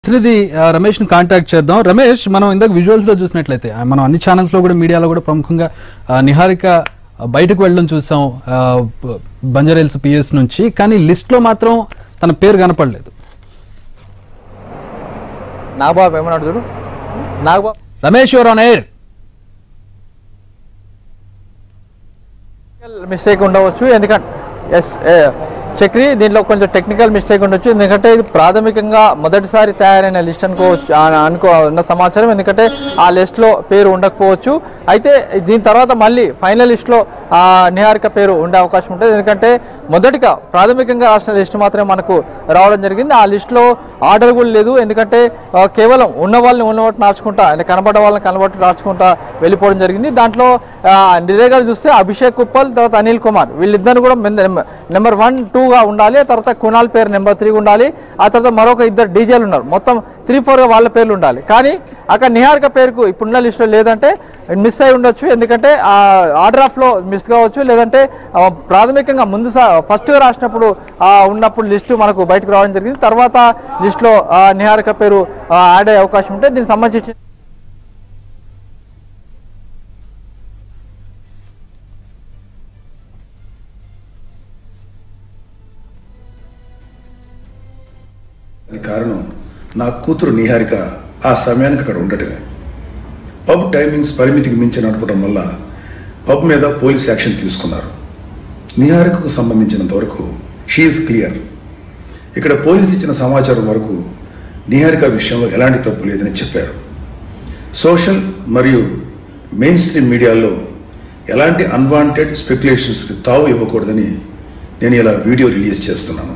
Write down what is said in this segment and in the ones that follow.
శ్రీది రమేష్ ని కాంటాక్ట్ చేద్దాం రమేష్ మనం ఇందాక విజువల్స్ లో చూసినట్లయితే ఆ, మనం అన్ని ఛానల్స్ లో కూడా మీడియాలో కూడా ప్రముఖంగా ఆ, నిహారిక ఆ, బయటకు వెళ్ళడం చూసాం ఆ, బ- బంజారాహిల్స్ పిఎస్ నుంచి కానీ లిస్ట్ లో మాత్రం తన పేరు కనపడలేదు నాగబాబు ఏమన్నాడు చూడు Nagababu Ramesh your on air mistake ఉండవచ్చు ఎందుకంటే ఎస్ చక్రి దీంట్లో కొంచెం టెక్నికల్ మిస్టేక్ ఉండొచ్చు ఎందుకంటే ఇది ప్రాథమికంగా మొదటిసారి తయారైన లిస్ట్ అనుకోవచ్చు ఆ- అనుకో ఉన్న సమాచారం ఎందుకంటే ఆ లిస్ట్లో పేరు ఉండకపోవచ్చు అయితే దీని తర్వాత మళ్ళీ ఫైనల్ లిస్ట్లో ఆ నిహారిక పేరు ఉండే అవకాశం ఉంటుంది ఎందుకంటే మొదటిగా ప్రాథమికంగా రాసిన లిస్ట్ మాత్రమే మనకు రావడం జరిగింది ఆ లిస్ట్లో ఆర్డర్ కూడా లేదు ఎందుకంటే ఆ, కేవలం ఉన్న వాళ్ళని ఉన్నవాటి మార్చుకుంటా అంటే కనబడ్డ వాళ్ళని కనబట్టి మార్చుకుంటా వెళ్ళిపోవడం జరిగింది దాంట్లో ఆ, నిరేగాలు చూస్తే అభిషేక్ కుప్పల్ తర్వాత అనిల్ కుమార్ వీళ్ళిద్దరు కూడా నెంబర్ వన్ టూగా ఉండాలి ఆ తర్వాత కునాల్ పేరు నెంబర్ త్రీ ఉండాలి ఆ తర్వాత మరొక ఇద్దరు డీజేలు ఉన్నారు మొత్తం త్రీ ఫోర్గా వాళ్ళ పేర్లు ఉండాలి కానీ అక్కడ నిహారిక పేరుకు ఇప్పుడున్న లిస్టులో లేదంటే మిస్ అయి ఉండొచ్చు ఎందుకంటే ఆ ఆర్డర్ ఆఫ్లో మిస్ కావచ్చు లేదంటే ఆ, ప్రాథమికంగా ముందు ఫస్ట్గా రాసినప్పుడు ఆ, ఉన్నప్పుడు లిస్టు మనకు బయటకు రావడం జరిగింది తర్వాత లిస్టులో ఆ, నిహారిక పేరు ఆ, యాడ్ అయ్యే అవకాశం ఉంటే దీనికి సంబంధించి దానికి కారణం నా కూతురు నిహారిక ఆ సమయానికి అక్కడ ఉండటమే పబ్ టైమింగ్స్ పరిమితికి మించి నడపడం వల్ల పబ్ మీద పోలీస్ యాక్షన్ తీసుకున్నారు నిహారికకు సంబంధించినంత వరకు షీఈస్ క్లియర్ ఇక్కడ పోలీస్ ఇచ్చిన సమాచారం వరకు నిహారిక విషయంలో ఎలాంటి తప్పు లేదని చెప్పారు సోషల్ మరియు మెయిన్ స్ట్రీమ్ మీడియాలో ఎలాంటి అన్వాంటెడ్ స్పెక్యులేషన్స్కి తావు ఇవ్వకూడదని నేను ఇలా వీడియో రిలీజ్ చేస్తున్నాను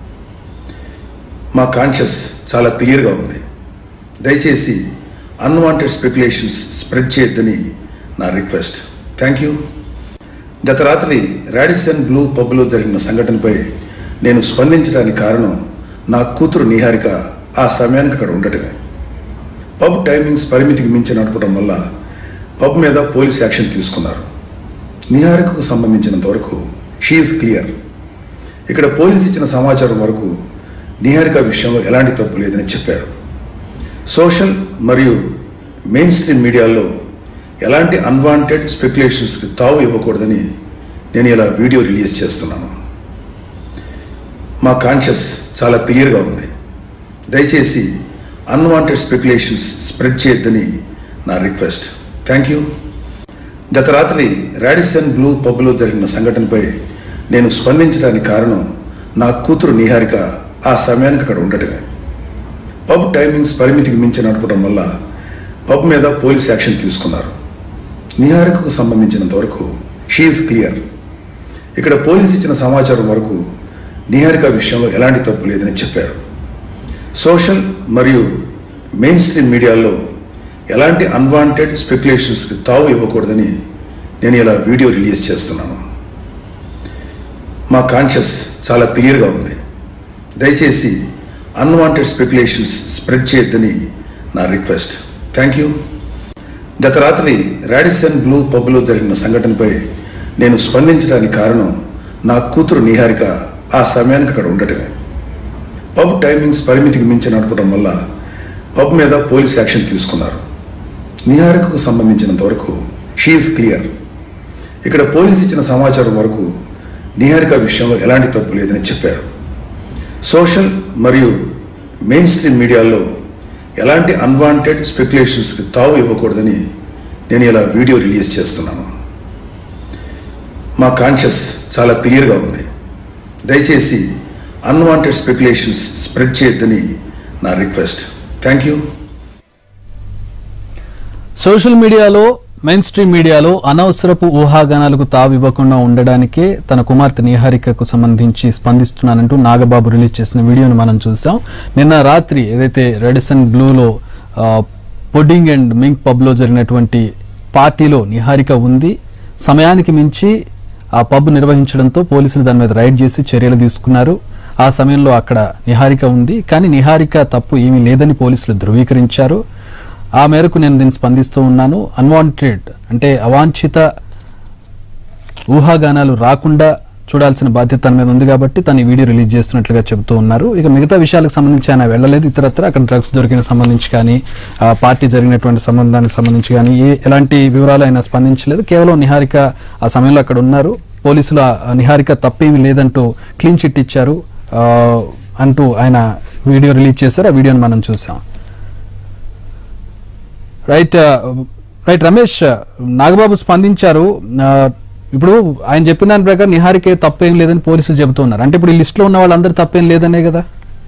మా కాన్షియస్ చాలా క్లియర్గా ఉంది దయచేసి అన్వాంటెడ్ స్పెక్యులేషన్స్ స్ప్రెడ్ చేయొద్దని నా రిక్వెస్ట్ థ్యాంక్ యూ గత రాత్రి రాడిసన్ బ్లూ పబ్లో జరిగిన సంఘటనపై నేను స్పందించడానికి కారణం నా కూతురు నిహారిక ఆ సమయానికి అక్కడ ఉండటమే పబ్ టైమింగ్స్ పరిమితికి మించి నడపడం వల్ల పబ్ మీద పోలీస్ యాక్షన్ తీసుకున్నారు నిహారికకు సంబంధించినంత వరకు షీఈస్ క్లియర్ ఇక్కడ పోలీస్ ఇచ్చిన సమాచారం వరకు నిహారిక విషయంలో ఎలాంటి తప్పు లేదని చెప్పారు సోషల్ మరియు మెయిన్ స్ట్రీమ్ మీడియాలో ఎలాంటి అన్వాంటెడ్ స్పెక్యులేషన్స్కి తావు ఇవ్వకూడదని నేను ఇలా వీడియో రిలీజ్ చేస్తున్నాను మా కాన్షియస్ చాలా క్లియర్గా ఉంది దయచేసి అన్వాంటెడ్ స్పెక్యులేషన్స్ స్ప్రెడ్ చేయొద్దని నా రిక్వెస్ట్ థ్యాంక్ యూ గత రాత్రి రాడిసన్ బ్లూ పబ్లో జరిగిన సంఘటనపై నేను స్పందించడానికి కారణం నా కూతురు నిహారిక ఆ సమయానికి అక్కడ ఉండటమే పబ్ టైమింగ్స్ పరిమితికి మించి నడపడం వల్ల పబ్ మీద పోలీస్ యాక్షన్ తీసుకున్నారు నిహారికకు సంబంధించినంత వరకు షీఈస్ క్లియర్ ఇక్కడ పోలీస్ ఇచ్చిన సమాచారం వరకు నిహారిక విషయంలో ఎలాంటి తప్పు లేదని చెప్పారు సోషల్ మరియు మెయిన్ స్ట్రీమ్ మీడియాలో ఎలాంటి అన్వాంటెడ్ స్పెక్యులేషన్స్కి తావు ఇవ్వకూడదని నేను ఇలా వీడియో రిలీజ్ చేస్తున్నాను మా కాన్షియస్ చాలా క్లియర్గా ఉంది దయచేసి అన్వాంటెడ్ స్పెక్యులేషన్స్ స్ప్రెడ్ చేయొద్దని నా రిక్వెస్ట్ థ్యాంక్ యూ గత రాత్రి రాడిసన్ బ్లూ పబ్లో జరిగిన సంఘటనపై నేను స్పందించడానికి కారణం నా కూతురు నిహారిక ఆ సమయానికి అక్కడ ఉండటమే పబ్ టైమింగ్స్ పరిమితికి మించి నడపడం వల్ల పబ్ మీద పోలీస్ యాక్షన్ తీసుకున్నారు నిహారికకు సంబంధించినంత వరకు షీఈస్ క్లియర్ ఇక్కడ పోలీస్ ఇచ్చిన సమాచారం వరకు నిహారిక విషయంలో ఎలాంటి తప్పు లేదని చెప్పారు సోషల్ మరియు మెయిన్ స్ట్రీమ్ మీడియాలో ఎలాంటి అన్వాంటెడ్ స్పెక్యులేషన్స్కి తావు ఇవ్వకూడదని నేను ఇలా వీడియో రిలీజ్ చేస్తున్నాను మా కాన్షియస్ చాలా క్లియర్గా ఉంది దయచేసి అన్వాంటెడ్ స్పెక్యులేషన్స్ స్ప్రెడ్ చేయొద్దని నా రిక్వెస్ట్ థ్యాంక్ యూ సోషల్ మీడియాలో మెయిన్ స్ట్రీమ్ మీడియాలో అనవసరపు ఊహాగానాలకు తావివ్వకుండా ఉండడానికే తన కుమార్తె నిహారికకు సంబంధించి స్పందిస్తున్నానంటూ నాగబాబు రిలీజ్ చేసిన వీడియోను మనం చూసాం నిన్న రాత్రి ఏదైతే రెడిసన్ బ్లూలో పొడ్డింగ్ అండ్ మింక్ పబ్లో జరిగినటువంటి పార్టీలో నిహారిక ఉంది సమయానికి మించి ఆ పబ్ నిర్వహించడంతో పోలీసులు దాని మీద రైడ్ చేసి చర్యలు తీసుకున్నారు ఆ సమయంలో అక్కడ నిహారిక ఉంది కానీ నిహారిక తప్పు ఏమీ లేదని పోలీసులు ధృవీకరించారు ఆ మేరకు నేను దీన్ని స్పందిస్తూ ఉన్నాను అన్వాంటెడ్ అంటే అవాంఛిత ఊహాగానాలు రాకుండా చూడాల్సిన బాధ్యత తన మీద ఉంది కాబట్టి తను ఈ వీడియో రిలీజ్ చేస్తున్నట్లుగా చెబుతూ ఉన్నారు ఇక మిగతా విషయాలకు సంబంధించి ఆయన వెళ్ళలేదు ఇతరత్ర అక్కడ డ్రగ్స్ దొరికిన సంబంధించి కానీ ఆ పార్టీ జరిగినటువంటి సంబంధానికి సంబంధించి కానీ ఏ ఎలాంటి వివరాలు ఆయన స్పందించలేదు కేవలం నిహారిక ఆ సమయంలో అక్కడ ఉన్నారు పోలీసులు ఆ నిహారిక తప్పేమీ లేదంటూ క్లీన్ చిట్ ఇచ్చారు ఆ, అంటూ ఆయన వీడియో రిలీజ్ చేశారు ఆ వీడియోని మనం చూసాం రైట్ రైట్ రమేష్ నాగబాబు స్పందించారు ఆ, ఇప్పుడు ఆయన చెప్పిన దాని ప్రకారం నిహారికే తప్పేం లేదని పోలీసులు చెబుతున్నారు అంటే ఇప్పుడు ఈ లిస్టులో ఉన్న వాళ్ళందరూ తప్పేం లేదనే కదా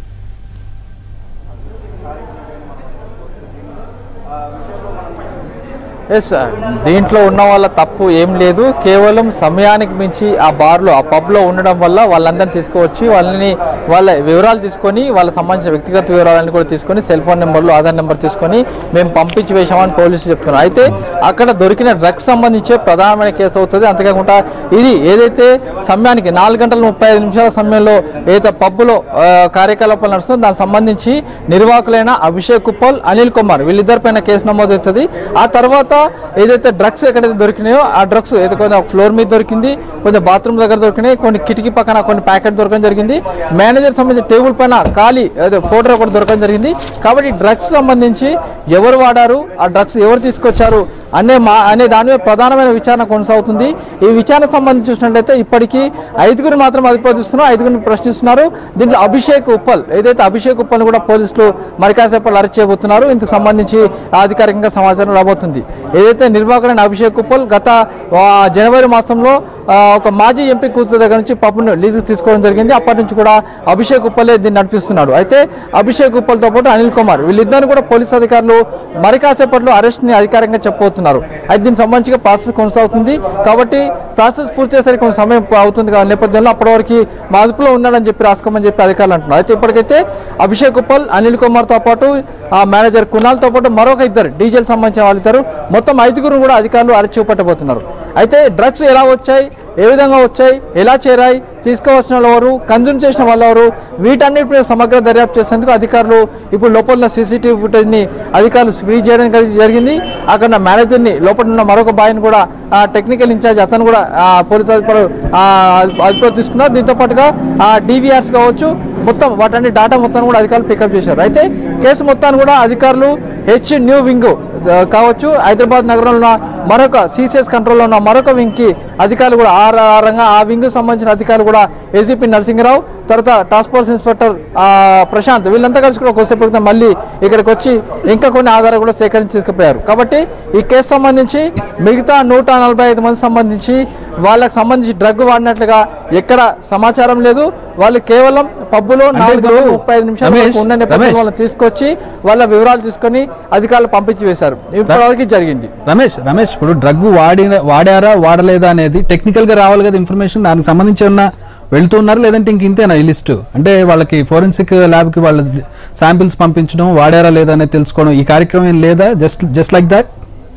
ఎస్ దీంట్లో ఉన్న వాళ్ళ తప్పు ఏం లేదు కేవలం సమయానికి మించి ఆ బార్లో ఆ పబ్లో ఉండడం వల్ల వాళ్ళందరినీ తీసుకువచ్చి వాళ్ళని వాళ్ళ వివరాలు తీసుకొని వాళ్ళకి సంబంధించిన వ్యక్తిగత వివరాలను కూడా తీసుకొని సెల్ ఫోన్ నెంబర్లు ఆధార్ నెంబర్ తీసుకొని మేము పంపించి వేసామని పోలీసులు చెప్తున్నారు అయితే అక్కడ దొరికిన డ్రగ్స్ సంబంధించే ప్రధానమైన కేసు అవుతుంది అంతేకాకుండా ఇది ఏదైతే సమయానికి నాలుగు గంటల ముప్పై ఐదు నిమిషాల సమయంలో ఏదైతే పబ్బులో ఆ, కార్యకలాపాలు నడుస్తుందో దానికి సంబంధించి నిర్వాహకులైన అభిషేక్ ఉప్పల్ అనిల్ కుమార్ వీళ్ళిద్దరిపైన కేసు నమోదు అవుతుంది ఆ తర్వాత ఏదైతే డ్రగ్స్ ఎక్కడైతే దొరికినాయో ఆ డ్రగ్స్ ఏదైతే కొంచెం ఫ్లోర్ మీద దొరికింది కొంచెం బాత్రూమ్ దగ్గర దొరికినాయి కొన్ని కిటికీ పక్కన కొన్ని ప్యాకెట్ దొరకడం జరిగింది మేనేజర్ సంబంధించి టేబుల్ పైన ఖాళీ అదే ఫోటో ఒకటి దొరకడం జరిగింది కాబట్టి డ్రగ్స్ సంబంధించి ఎవరు వాడారు ఆ డ్రగ్స్ ఎవరు తీసుకొచ్చారు అనే మా అనే దాని మీద ప్రధానమైన విచారణ కొనసాగుతుంది ఈ విచారణకు సంబంధించి చూసినట్లయితే ఇప్పటికీ ఐదుగురు మాత్రం అధిపతిస్తున్నారు ఐదుగురిని ప్రశ్నిస్తున్నారు దీంట్లో అభిషేక్ ఉప్పల్ ఏదైతే అభిషేక్ ఉప్పల్ కూడా పోలీసులు మరి కాసేపట్లో అరెస్ట్ చేయబోతున్నారు ఇందుకు సంబంధించి అధికారికంగా సమాచారం రాబోతుంది ఏదైతే నిర్వాహకులైన అభిషేక్ ఉప్పల్ గత ఆ, జనవరి మాసంలో ఆ, ఒక మాజీ ఎంపీ కూతురు దగ్గర నుంచి పప్పును లీజుకు తీసుకోవడం జరిగింది అప్పటి నుంచి కూడా అభిషేక్ ఉప్పలే దీన్ని నడిపిస్తున్నాడు అయితే అభిషేక్ ఉప్పల్తో పాటు అనిల్ కుమార్ వీళ్ళిద్దరిని కూడా పోలీసు అధికారులు మరి కాసేపట్లో అరెస్ట్ ని అధికారికంగా చెప్పబోతున్నారు అయితే దీనికి సంబంధించి ప్రాసెస్ కొనసాగుతుంది కాబట్టి ప్రాసెస్ పూర్తి చేసరికి కొంత సమయం అవుతుంది కాబట్టి నేపథ్యంలో అప్పటి వరకు మా అదుపులో ఉన్నాడని చెప్పి రాసుకోమని చెప్పి అధికారులు అంటున్నారు అయితే ఇప్పటికైతే అభిషేక్ ఉప్పల్ అనిల్ కుమార్ తో పాటు ఆ మేనేజర్ కునాల్ తో పాటు మరొక ఇద్దరు డీజిల్ సంబంధించిన వాళ్ళిద్దరు మొత్తం ఐదుగురు కూడా అధికారులు అరెస్ట్ చూపట్టబోతున్నారు అయితే డ్రగ్స్ ఎలా వచ్చాయి ఏ విధంగా వచ్చాయి ఎలా చేరాయి తీసుకువచ్చిన వాళ్ళు ఎవరు కన్జ్యూమ్ చేసిన వాళ్ళు ఎవరు వీటన్నిటిపై సమగ్ర దర్యాప్తు చేసేందుకు అధికారులు ఇప్పుడు లోపల ఉన్న సీసీటీవీ ఫుటేజ్ ని అధికారులు ఫ్రీ చేయడం కలిగి జరిగింది అక్కడ ఉన్న మేనేజర్ ని లోపల ఉన్న మరొక బాయ్ని కూడా టెక్నికల్ ఇన్ఛార్జ్ అతను కూడా ఆ, పోలీసు అధికారులు ఆ, అదుపులో తీసుకున్నారు దీంతో పాటుగా డివిఆర్స్ కావచ్చు మొత్తం వాటన్ని డాటా మొత్తం కూడా అధికారులు పికప్ చేశారు అయితే కేసు మొత్తాన్ని కూడా అధికారులు హెచ్ న్యూ వింగ్ ఆ, కావచ్చు హైదరాబాద్ నగరంలో ఉన్న మరొక సిసిఎస్ కంట్రోల్లో ఉన్న మరొక వింగ్ కి అధికారులు కూడా ఆ ర- ఆ రంగా ఆ వింగ్ సంబంధించిన అధికారులు కూడా ఏసీపీ నరసింహరావు తర్వాత టాస్క్ ఫోర్స్ ఇన్స్పెక్టర్ ఆ, ప్రశాంత్ వీళ్ళంతా కలిసి కూడా కొద్దిసేపు క్రితం మళ్ళీ ఇక్కడికి వచ్చి ఇంకా కొన్ని ఆధారాలు కూడా సేకరించి తీసుకుపోయారు కాబట్టి ఈ కేసు సంబంధించి మిగతా నూట నలభై ఐదు మంది సంబంధించి వాళ్ళకి సంబంధించి డ్రగ్ వాడినట్లుగా ఎక్కడ సమాచారం లేదు వాళ్ళు కేవలం పబ్బులో నాలుగు ఇప్పుడు గంటల ముప్పై ఐదు నిమిషాల రమేష్, వరకు ఉన్న నేపథ్యంలో రమేష్. వాళ్ళని తీసుకొచ్చి వాళ్ళ వివరాలు తీసుకొని అధికారులు పంపించి వేశారు ఇప్పటివరకు జరిగింది రమేష్ రమేష్ ఇప్పుడు డ్రగ్ వాడి వాడారా వాడలేదా అనేది టెక్నికల్ గా రావాలి కదా ఇన్ఫర్మేషన్ దానికి సంబంధించి ఉన్న వెళ్తున్నారు లేదంటే ఇంక ఇంతేనా ఈ లిస్ట్ అంటే వాళ్ళకి ఫోరెన్సిక్ ల్యాబ్ కి వాళ్ళ శాంపిల్స్ పంపించడం వాడారా లేదా అనేది తెలుసుకోవడం ఈ కార్యక్రమం ఏం లేదా just just like that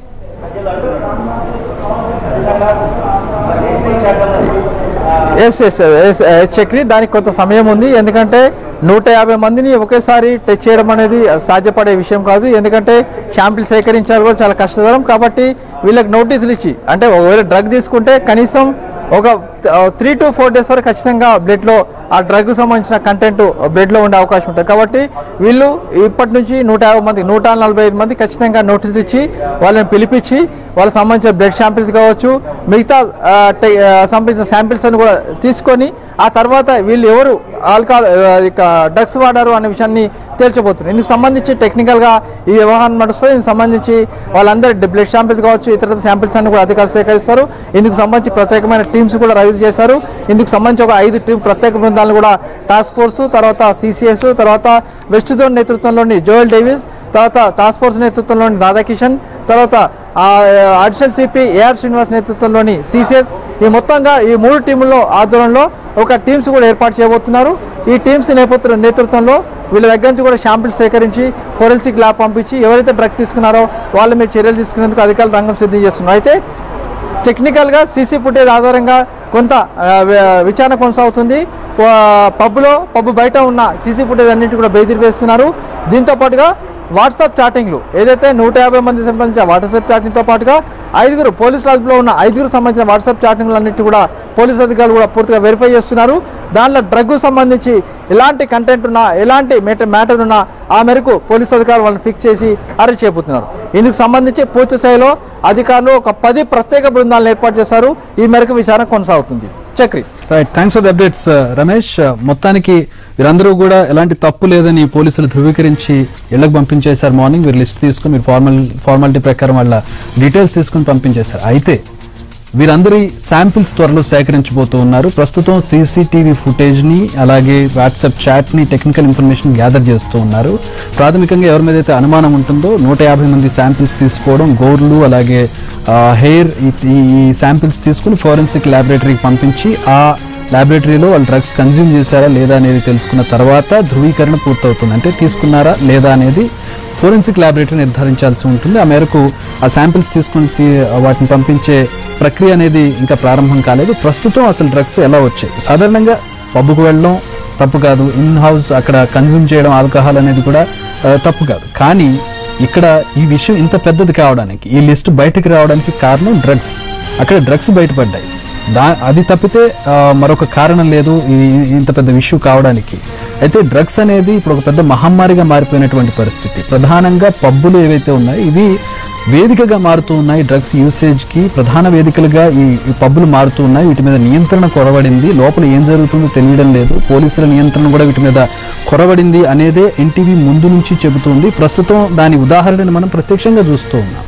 yes yes yes Chakri దానికి కొంత సమయం ఉంది ఎందుకంటే నూట యాభై మందిని ఒకేసారి టెస్ట్ చేయడం అనేది సాధ్యపడే విషయం కాదు ఎందుకంటే శాంపిల్ సేకరించాలి కూడా చాలా కష్టతరం కాబట్టి వీళ్ళకి నోటీసులు ఇచ్చి అంటే ఒకవేళ డ్రగ్ తీసుకుంటే కనీసం ఒక త్రీ టు ఫోర్ డేస్ వరకు ఖచ్చితంగా బ్లడ్లో ఆ డ్రగ్ సంబంధించిన కంటెంట్ బ్లడ్లో ఉండే అవకాశం ఉంటుంది కాబట్టి వీళ్ళు ఇప్పటి నుంచి నూట యాభై మంది నూట నలభై ఐదు మంది ఖచ్చితంగా నోటీస్ ఇచ్చి వాళ్ళని పిలిపించి వాళ్ళకి సంబంధించిన బ్లడ్ శాంపిల్స్ కావచ్చు మిగతా ఆ, టె- ఆ, సంబంధించిన శాంపిల్స్ అని కూడా తీసుకొని ఆ తర్వాత వీళ్ళు ఎవరు ఆల్కహాల్ ఆ, ఇక డ్రగ్స్ వాడారు అనే విషయాన్ని తేల్చబోతున్నారు ఇందుకు సంబంధించి టెక్నికల్గా ఈ వ్యవహారం నడుస్తుంది ఇందుకు సంబంధించి వాళ్ళందరి బ్లడ్ శాంపిల్స్ కావచ్చు ఇతర శాంపిల్స్ అన్ని కూడా అధికారులు సేకరిస్తారు ఇందుకు సంబంధించి ప్రత్యేకమైన టీమ్స్ కూడా రైజ్ చేశారు ఇందుకు సంబంధించి ఒక ఐదు టీం ప్రత్యేక బృందాలను కూడా టాస్క్ ఫోర్స్ తర్వాత సిసిఎస్ తర్వాత వెస్ట్ జోన్ నేతృత్వంలోని జోయల్ డేవిస్ తర్వాత టాస్క్ ఫోర్స్ నేతృత్వంలోని రాధాకిషన్ తర్వాత ఆ, అడిషనల్ సిపి ఏఆర్ శ్రీనివాస్ నేతృత్వంలోని సిసిఎస్ ఈ మొత్తంగా ఈ మూడు టీముల్లో ఆధ్వర్యంలో ఒక టీమ్స్ కూడా ఏర్పాటు చేయబోతున్నారు ఈ టీమ్స్ నేపథ్య నేతృత్వంలో వీళ్ళ దగ్గర నుంచి కూడా శాంపిల్స్ సేకరించి ఫోరెన్సిక్ ల్యాబ్ పంపించి ఎవరైతే డ్రగ్ తీసుకున్నారో వాళ్ళ మీద చర్యలు తీసుకునేందుకు అధికారులు రంగం సిద్ధం చేస్తున్నారు అయితే టెక్నికల్గా సీసీ ఫుటేజ్ ఆధారంగా కొంత ఆ, వి- విచారణ కొనసాగుతుంది ఆ, పబ్లో పబ్ బయట ఉన్న సీసీ ఫుటేజ్ అన్నింటి కూడా బెదిరి వేస్తున్నారు దీంతో పాటుగా వాట్సాప్ చాటింగ్లు ఏదైతే నూట యాభై మంది సంబంధించిన వాట్సాప్ చాటింగ్తో పాటుగా ఐదుగురు పోలీస్ అదుపులో ఉన్న ఐదుగురు సంబంధించిన వాట్సాప్ చాటింగ్లు అన్నిటి కూడా పోలీస్ అధికారులు కూడా పూర్తిగా వెరిఫై చేస్తున్నారు దానిలో డ్రగ్ సంబంధించి ఎలాంటి కంటెంట్ ఉన్నా ఎలాంటి మ్యాటర్ ఉన్నా ఆ మేరకు పోలీస్ అధికారులు వాళ్ళని ఫిక్స్ చేసి అరెస్ట్ చేయబోతున్నారు ఇందుకు సంబంధించి పూర్తి స్థాయిలో అధికారులు ఒక పది ప్రత్యేక బృందాలను ఏర్పాటు చేశారు ఈ మేరకు విచారణ కొనసాగుతుంది Chakri right thanks for the updates Ramesh మొత్తానికి వీరందరూ కూడా ఎలాంటి తప్పు లేదని పోలీసులు ధృవీకరించి ఇళ్లకు పంపించేశారు మార్నింగ్ వీరు లిస్ట్ తీసుకుని మీరు ఫార్మల్ ఫార్మాలిటీ ప్రకారం వాళ్ళ డీటెయిల్స్ తీసుకుని పంపించేశారు అయితే వీరందరి శాంపిల్స్ త్వరలో సేకరించబోతూ ఉన్నారు ప్రస్తుతం సీసీటీవీ ఫుటేజ్ని అలాగే వాట్సాప్ చాట్ని టెక్నికల్ ఇన్ఫర్మేషన్ గ్యాదర్ చేస్తూ ఉన్నారు ప్రాథమికంగా ఎవరి మీద అయితే అనుమానం ఉంటుందో నూట యాభై మంది శాంపిల్స్ తీసుకోవడం గోర్లు అలాగే హెయిర్ ఈ శాంపిల్స్ తీసుకుని ఫోరెన్సిక్ ల్యాబొరేటరీకి పంపించి ఆ ల్యాబొరేటరీలో వాళ్ళు డ్రగ్స్ కన్జ్యూమ్ చేశారా లేదా అనేది తెలుసుకున్న తర్వాత ధృవీకరణ పూర్తవుతుంది అంటే తీసుకున్నారా లేదా అనేది ఫోరెన్సిక్ ల్యాబొరేటరీ నిర్ధారించాల్సి ఉంటుంది ఆ మేరకు ఆ శాంపిల్స్ తీసుకుని తీ- వాటిని పంపించే ప్రక్రియ అనేది ఇంకా ప్రారంభం కాలేదు ప్రస్తుతం అసలు డ్రగ్స్ ఎలా వచ్చాయి సాధారణంగా పబ్బుకు వెళ్ళడం తప్పు కాదు ఇన్ హౌస్ అక్కడ కన్జ్యూమ్ చేయడం ఆల్కహాల్ అనేది కూడా ఆ, తప్పు కాదు కానీ ఇక్కడ ఈ విషయం ఇంత పెద్దది కావడానికి ఈ లిస్ట్ బయటకు రావడానికి కారణం డ్రగ్స్ అక్కడ డ్రగ్స్ బయటపడ్డాయి దా అది తప్పితే ఆ, మరొక కారణం లేదు ఈ- ఈ- ఇంత పెద్ద ఇష్యూ కావడానికి అయితే డ్రగ్స్ అనేది ఇప్పుడు ఒక పెద్ద మహమ్మారిగా మారిపోయినటువంటి పరిస్థితి ప్రధానంగా పబ్బులు ఏవైతే ఉన్నాయో ఇవి వేదికగా మారుతూ ఉన్నాయి డ్రగ్స్ యూసేజ్కి ప్రధాన వేదికలుగా ఈ ఈ పబ్బులు మారుతూ ఉన్నాయి వీటి మీద నియంత్రణ కొరవడింది లోపల ఏం జరుగుతుందో తెలియడం లేదు పోలీసుల నియంత్రణ కూడా వీటి మీద కొరవడింది అనేదే ఎన్టీవీ ముందు నుంచి చెబుతుంది ప్రస్తుతం దాని ఉదాహరణని మనం ప్రత్యక్షంగా చూస్తూ ఉన్నాం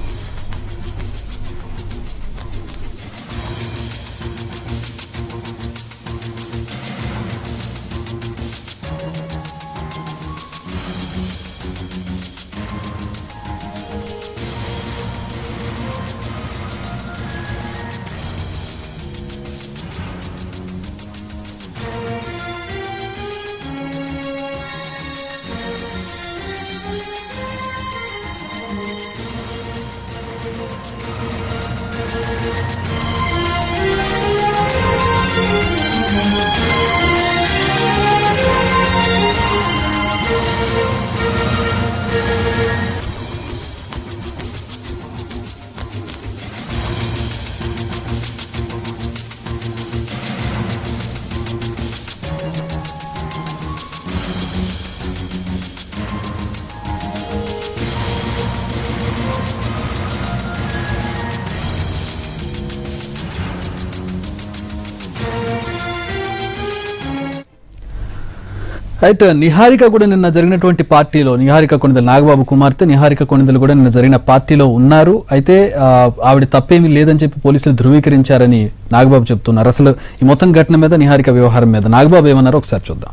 అయితే నిహారిక కూడా నిన్న జరిగినటువంటి పార్టీలో నిహారిక కొణిదలు నాగబాబు కుమార్తె నిహారిక కొణిదలు కూడా నిన్న జరిగిన పార్టీలో ఉన్నారు అయితే ఆ, ఆవిడ తప్పేమీ లేదని చెప్పి పోలీసులు ధృవీకరించారని నాగబాబు చెప్తున్నారు అసలు ఈ మొత్తం ఘటన మీద నిహారిక వ్యవహారం మీద నాగబాబు ఏమన్నారో ఒకసారి చూద్దాం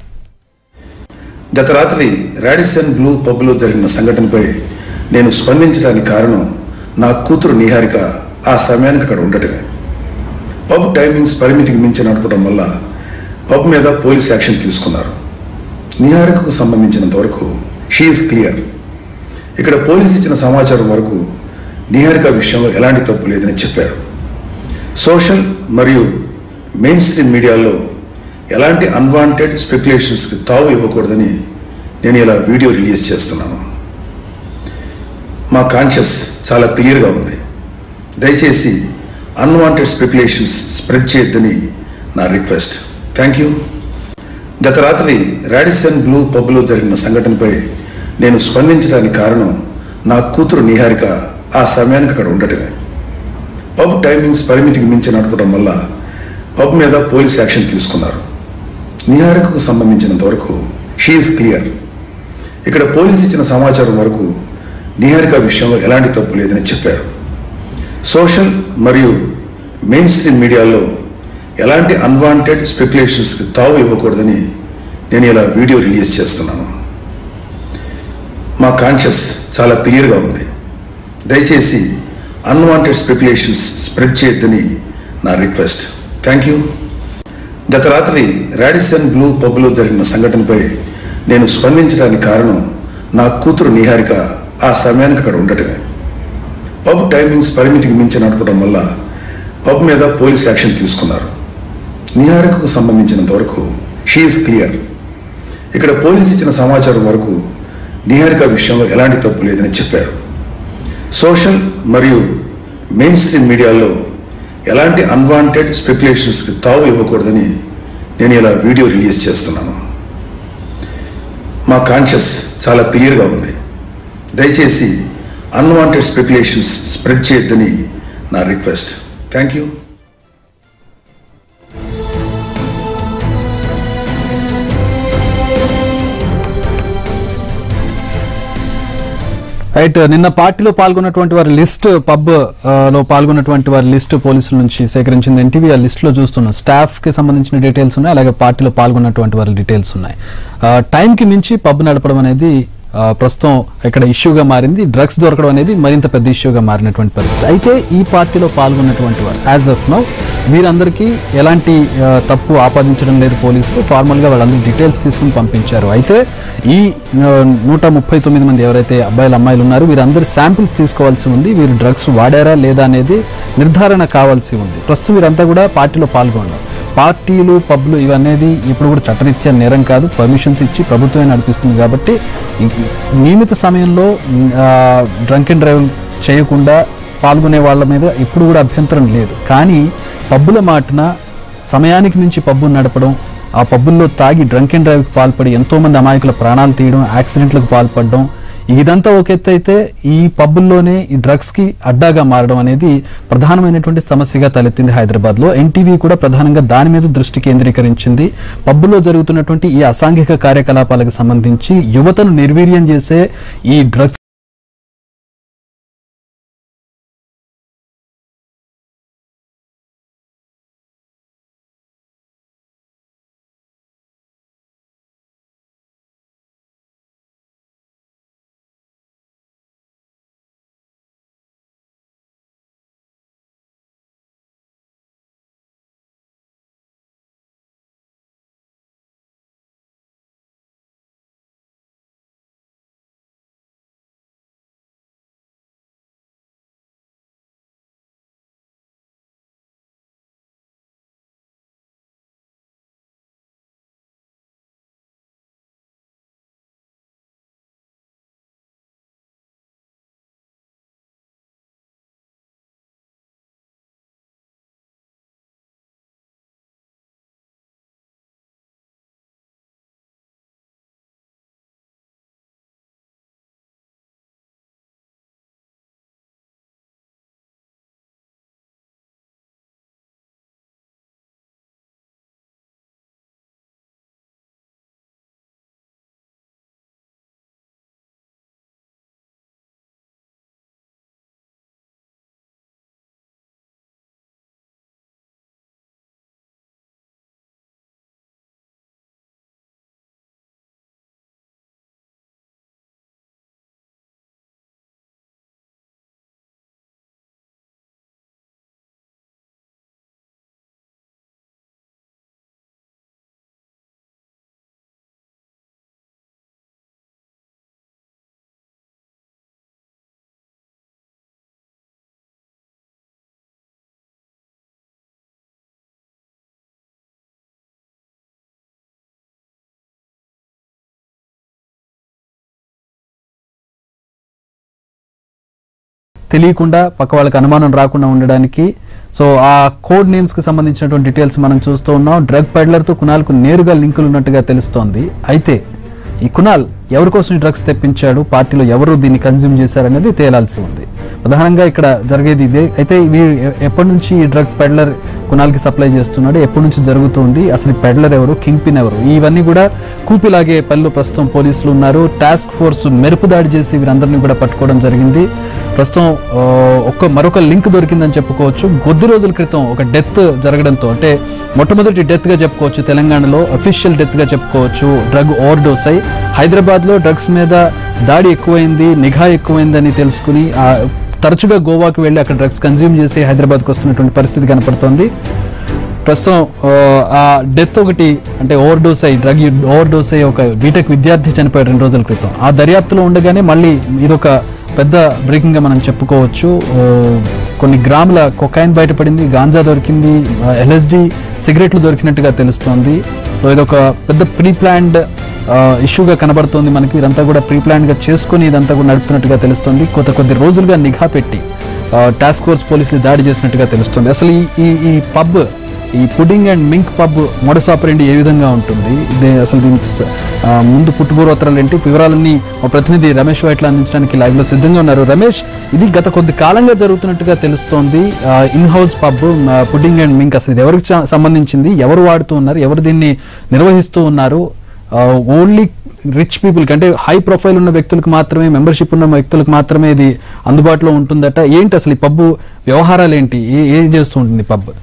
గత రాత్రి రాడిసన్ బ్లూ పబ్లో జరిగిన సంఘటనపై నేను స్పందించడానికి కారణం నా కూతురు నిహారిక ఆ సమయానికి అక్కడ ఉండటమే పబ్ టైమింగ్స్ పరిమితికి మించి నడపడం వల్ల పబ్ మీద పోలీస్ యాక్షన్ తీసుకున్నారు నిహారికకు సంబంధించినంత వరకు షీఈస్ క్లియర్ ఇక్కడ పోలీసు ఇచ్చిన సమాచారం వరకు నిహారిక విషయంలో ఎలాంటి తప్పు లేదని చెప్పారు సోషల్ మరియు మెయిన్ స్ట్రీమ్ మీడియాలో ఎలాంటి అన్వాంటెడ్ స్పెక్యులేషన్స్కి తావు ఇవ్వకూడదని నేను ఇలా వీడియో రిలీజ్ చేస్తున్నాను మా కాన్షియస్ చాలా క్లియర్గా ఉంది దయచేసి అన్వాంటెడ్ స్పెక్యులేషన్స్ స్ప్రెడ్ చేయొద్దని నా రిక్వెస్ట్ థ్యాంక్ యూ గత రాత్రి రాడిసన్ బ్లూ పబ్లో జరిగిన సంఘటనపై నేను స్పందించడానికి కారణం నా కూతురు నిహారిక ఆ సమయానికి అక్కడ ఉండటమే పబ్ టైమింగ్స్ పరిమితికి మించి నడపడం వల్ల పబ్ మీద పోలీస్ యాక్షన్ తీసుకున్నారు నిహారికకు సంబంధించినంత వరకు షీఈస్ క్లియర్ ఇక్కడ పోలీసు ఇచ్చిన సమాచారం వరకు నిహారిక విషయంలో ఎలాంటి తప్పు లేదని చెప్పారు సోషల్ మరియు మెయిన్ స్ట్రీమ్ మీడియాలో ఎలాంటి అన్వాంటెడ్ స్పెక్యులేషన్స్కి తావు ఇవ్వకూడదని నేను ఇలా వీడియో రిలీజ్ చేస్తున్నాను మా కాన్షియస్ చాలా క్లియర్గా ఉంది దయచేసి అన్వాంటెడ్ స్పెక్యులేషన్స్ స్ప్రెడ్ చేయొద్దని నా రిక్వెస్ట్ థ్యాంక్ యూ గత రాత్రి రాడిసన్ బ్లూ పబ్లో జరిగిన సంఘటనపై నేను స్పందించడానికి కారణం నా కూతురు నిహారిక ఆ సమయానికి అక్కడ ఉండటమే పబ్ టైమింగ్స్ పరిమితికి మించి నడపడం వల్ల పబ్ మీద పోలీస్ యాక్షన్ తీసుకున్నారు నిహారికకు సంబంధించినంత వరకు షీఈస్ క్లియర్ ఇక్కడ పోలీసు ఇచ్చిన సమాచారం వరకు నిహారిక విషయంలో ఎలాంటి తప్పు లేదని చెప్పారు సోషల్ మరియు మెయిన్ స్ట్రీమ్ మీడియాలో ఎలాంటి అన్వాంటెడ్ స్పెక్యులేషన్స్కి తావు ఇవ్వకూడదని నేను ఇలా వీడియో రిలీజ్ చేస్తున్నాను మా కాన్షియస్ చాలా క్లియర్గా ఉంది దయచేసి అన్వాంటెడ్ స్పెక్యులేషన్స్ స్ప్రెడ్ చేయొద్దని నా రిక్వెస్ట్ థ్యాంక్ యూ రైట్ నిన్న పార్టీలో పాల్గొన్నటువంటి వారి లిస్ట్ పబ్ ఆ, లో పాల్గొన్నటువంటి వారి లిస్ట్ పోలీసుల నుంచి సేకరించింది ఎన్టీవీ ఆ లిస్ట్ లో చూస్తున్నాం స్టాఫ్ కి సంబంధించిన డీటెయిల్స్ ఉన్నాయి అలాగే పార్టీలో పాల్గొన్నటువంటి వారి డీటెయిల్స్ ఉన్నాయి ఆ, టైం కి మించి పబ్ నడపడం అనేది ఆ, ప్రస్తుతం ఇక్కడ ఇష్యూగా మారింది డ్రగ్స్ దొరకడం అనేది మరింత పెద్ద ఇష్యూగా మారినటువంటి పరిస్థితి అయితే ఈ పార్టీలో పాల్గొన్నటువంటి వారు యాజ్ ఆఫ్ నౌ వీరందరికీ ఎలాంటి ఆ, తప్పు ఆపాదించడం లేదు పోలీసులు ఫార్మల్ గా వాళ్ళందరూ డీటెయిల్స్ తీసుకుని పంపించారు అయితే ఈ ఆ, నూట ముప్పై తొమ్మిది మంది ఎవరైతే అబ్బాయిలు అమ్మాయిలు ఉన్నారు వీరందరి శాంపిల్స్ తీసుకోవాల్సి ఉంది వీరు డ్రగ్స్ వాడారా లేదా అనేది నిర్ధారణ కావాల్సి ఉంది ప్రస్తుతం వీరంతా కూడా పార్టీలో పాల్గొన్నారు పార్టీలు పబ్లు ఇవనేది ఇప్పుడు కూడా చట్టరీత్యా నేరం కాదు పర్మిషన్స్ ఇచ్చి ప్రభుత్వమే నడిపిస్తుంది కాబట్టి ఈ నియమిత సమయంలో డ్రంక్ అండ్ డ్రైవ్ చేయకుండా పాల్గొనే వాళ్ళ మీద ఇప్పుడు కూడా అభ్యంతరం లేదు కానీ పబ్బుల మాటన సమయానికి మించి పబ్బును నడపడం ఆ పబ్బుల్లో తాగి డ్రంక్ అండ్ డ్రైవ్కి పాల్పడి ఎంతోమంది అమాయకుల ప్రాణాలు తీయడం యాక్సిడెంట్లకు పాల్పడడం ఇదంతా ఒక ఎత్తు అయితే ఈ పబ్బుల్లోనే ఈ డ్రగ్స్ కి అడ్డాగా మారడం అనేది ప్రధానమైనటువంటి సమస్యగా తలెత్తింది హైదరాబాద్ లో ఎన్టీవీ కూడా ప్రధానంగా దాని మీద దృష్టి కేంద్రీకరించింది పబ్బుల్లో జరుగుతున్నటువంటి ఈ అసాంఘిక కార్యకలాపాలకు సంబంధించి యువతను నిర్వీర్యం చేసే ఈ డ్రగ్స్ తెలియకుండా పక్క వాళ్ళకి అనుమానం రాకుండా ఉండడానికి సో ఆ కోడ్ నేమ్స్ కి సంబంధించినటువంటి డీటెయిల్స్ మనం చూస్తూ ఉన్నాం డ్రగ్ పెడ్లర్తో కునాల్కు నేరుగా లింకులు ఉన్నట్టుగా తెలుస్తోంది అయితే ఈ కునాల్ ఎవరి కోసం ఈ డ్రగ్స్ తెప్పించాడు పార్టీలో ఎవరు దీన్ని కన్జ్యూమ్ చేశారనేది తేలాల్సి ఉంది ప్రధానంగా ఇక్కడ జరిగేది ఇదే అయితే ఇవి ఎ- ఎప్పటి నుంచి ఈ డ్రగ్ పెడ్లర్ కునాల్కి సప్లై చేస్తున్నాడు ఎప్పటి నుంచి జరుగుతుంది అసలు ఈ పెడ్లర్ ఎవరు కింగ్ పిన్ ఎవరు ఇవన్నీ కూడా కూపిలాగే పనులు ప్రస్తుతం పోలీసులు ఉన్నారు టాస్క్ ఫోర్స్ మెరుపు దాడి చేసి వీరందరినీ కూడా పట్టుకోవడం జరిగింది ప్రస్తుతం ఆ, ఒక్క మరొక లింక్ దొరికిందని చెప్పుకోవచ్చు కొద్ది రోజుల క్రితం ఒక డెత్ జరగడంతో అంటే మొట్టమొదటి డెత్ గా చెప్పుకోవచ్చు తెలంగాణలో అఫీషియల్ డెత్ గా చెప్పుకోవచ్చు డ్రగ్ ఓవర్ డోస్ అయి హైదరాబాద్ లో డ్రగ్స్ మీద దాడి ఎక్కువైంది నిఘా ఎక్కువైందని తెలుసుకుని ఆ తరచుగా గోవాకి వెళ్ళి అక్కడ డ్రగ్స్ కన్జ్యూమ్ చేసి హైదరాబాద్కి వస్తున్నటువంటి పరిస్థితి కనపడుతోంది ప్రస్తుతం ఆ, ఆ డెత్ ఒకటి అంటే ఓవర్ డోస్ అయ్యి డ్రగ్ ఓవర్ డోస్ అయ్యి ఒక బీటెక్ విద్యార్థి చనిపోయాడు రెండు రోజుల క్రితం ఆ దర్యాప్తులో ఉండగానే మళ్ళీ ఇదొక పెద్ద బ్రేకింగ్ గా మనం చెప్పుకోవచ్చు ఆ, కొన్ని గ్రాముల కొకైన్ బయటపడింది గాంజా దొరికింది ఎల్ఎస్డి సిగరెట్లు దొరికినట్టుగా తెలుస్తోంది సో ఇదొక పెద్ద ప్రీ ప్లాన్డ్ ఇష్యూగా కనబడుతోంది మనకి ఇదంతా కూడా ప్రీ గా చేసుకొని ఇదంతా కూడా నడుపుతున్నట్టుగా తెలుస్తోంది కొత్త కొద్ది రోజులుగా నిఘా పెట్టి ఆ, టాస్క్ ఫోర్స్ పోలీసులు దాడి చేసినట్టుగా తెలుస్తుంది అసలు ఈ ఈ ఈ పబ్ ఈ pudding and mink pub modus operandi ఏ విధంగా ఉంటుంది ఇది అసలు దీనికి స- ఆ, ముందు పుట్టుపూర్వోత్తరాలు ఏంటి వివరాలన్నీ మా ప్రతినిధి రమేష్ వైట్ల అందించడానికి live లో సిద్ధంగా ఉన్నారు రమేష్ ఇది గత కొద్ది కాలంగా జరుగుతున్నట్టుగా తెలుస్తోంది in house pub pudding and mink అసలు ఇది ఎవరికి చ- సంబంధించింది ఎవరు వాడుతూ ఉన్నారు ఎవరు దీన్ని నిర్వహిస్తూ ఉన్నారు ఓన్లీ రిచ్ పీపుల్కి అంటే హై ప్రొఫైల్ ఉన్న వ్యక్తులకు మాత్రమే మెంబర్షిప్ ఉన్న వ్యక్తులకు మాత్రమే ఇది అందుబాటులో ఉంటుందట ఏంటి అసలు ఈ పబ్బు వ్యవహారాలు ఏంటి ఏ- ఏం చేస్తూ ఉంటుంది పబ్